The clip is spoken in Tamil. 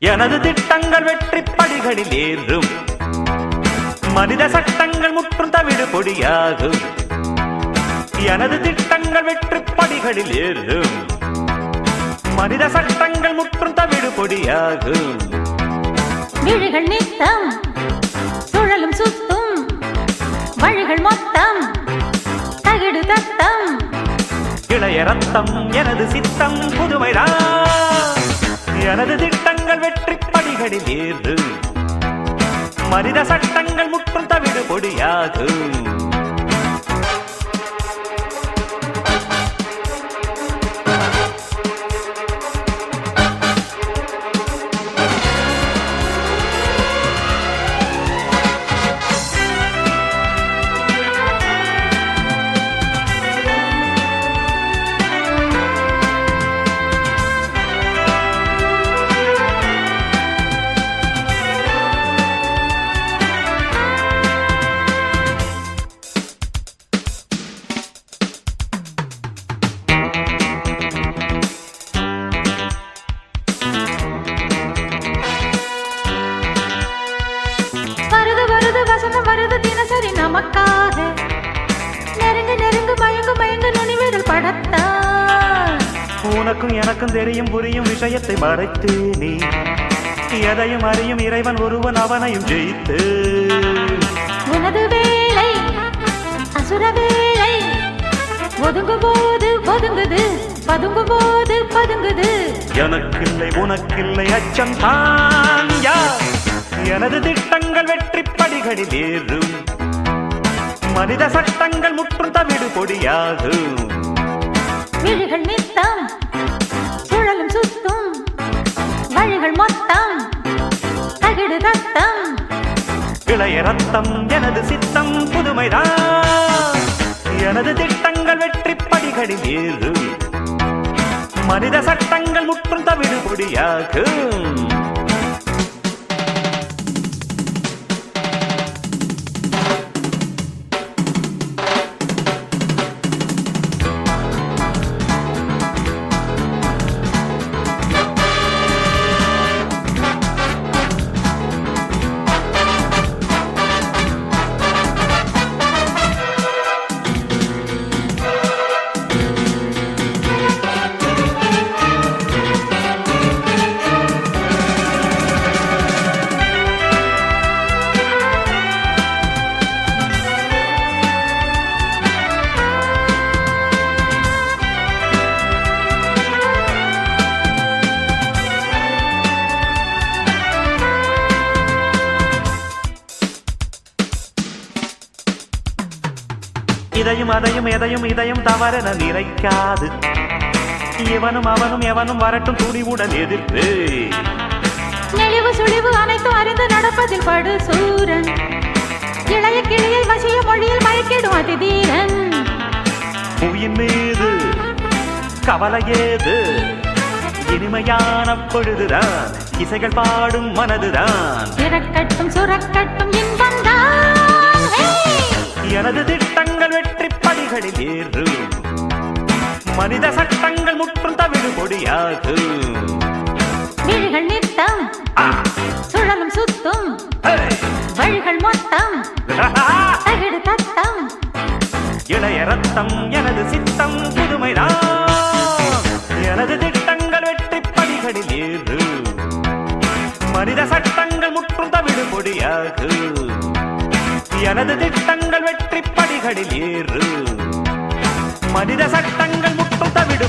எனது திட்டங்கள் வெற்றி படிகளில் ஏறும் மனித சட்டங்கள் முற்றும் தவிடு பொடியாகும் எனது திட்டங்கள் வெற்றி படிகளில் ஏறும் மனித சட்டங்கள் முற்றும் தவிடு பொடியாகும் விழிகள் நித்தம் சுழலும் சுத்தும் வழிகள் மொத்தம் தகிடு தத்தம் இளைய ரத்தம் எனது சித்தம் புதுமைதான் எனது திட்டங்கள் வெற்றி படிகளில் ஏறும் மனித சட்டங்கள் முற்றும் தவிடு பொடியாகும் வருது வருது வசந்தம் வருது தினசரி நமக்காக நெருங்கு நெருங்கு மயங்கு மயங்கு நுனிவிரல் படத்தான் உனக்கும் எனக்கும் தெரியும் புரியும் விஷயத்தை மறைத்து நீ எதையும் அறியும் இறைவன் ஒருவன் அவனையும் ஜெயித்து உனது வேலை அசுர வேலை ஒதுங்கும் போது ஒதுங்குது பதுங்கும் போது பதுங்குது எனக்கில்லை உனக்கில்லை அச்சம் தான் யார் எனது திட்டங்கள் வெற்றி படிகளில் ஏறும் மனித சட்டங்கள் முற்றும் தவிடு பொடியாகும் விழிகள் நித்தம் சுழலும் சுத்தும் வழிகள் மொத்தம் தகிடு தத்தம் இளைய ரத்தம் எனது சித்தம் புதுமைதான் எனது திட்டங்கள் வெற்றி படிகளில் ஏறும் மனித சட்டங்கள் முற்றும் தவிடு பொடியாகும் இதையும் அதையும் எதையும் இதையும் தவறென நினைக்காது இவனும் அவனும் எவனும் வரட்டும் துணிவுடன் எதிர்த்து நெளிவு சுழிவு அனைத்தும் அறிந்து நடப்பதில் படு சூரன் இளைய கிளியை வசிய மொழியில் மயக்கிடும் அதிதீரன் புவியின் மீது கவலை ஏது இனிமையான பொழுதுதான் இசைகள் பாடும் மனதுதான் திரக்கட்டும் சுரக்கட்டும் இன்பம்தான் ஹே! எனது திட்டங்கள் வெற்றி படிகளில் ஏறும் மனித சட்டங்கள் முற்றும் தவிடு பொடியாகும் விழிகள் நித்தம் ஆ, சுழலும் சுத்தும் ஏய், வழிகள் மொத்தம் தகிடு தத்தம் இளைய ரத்தம் எனது சித்தம் புதுமைதான் எனது திட்டங்கள் வெற்றி படிகளில் ஏறும் மனித சட்டங்கள் முற்றும் தவிடு பொடியாகும் எனது திட்டங்கள் வெற்றி படிகளில் ஏறும் மனித சட்டங்கள் முற்றும் தவிடு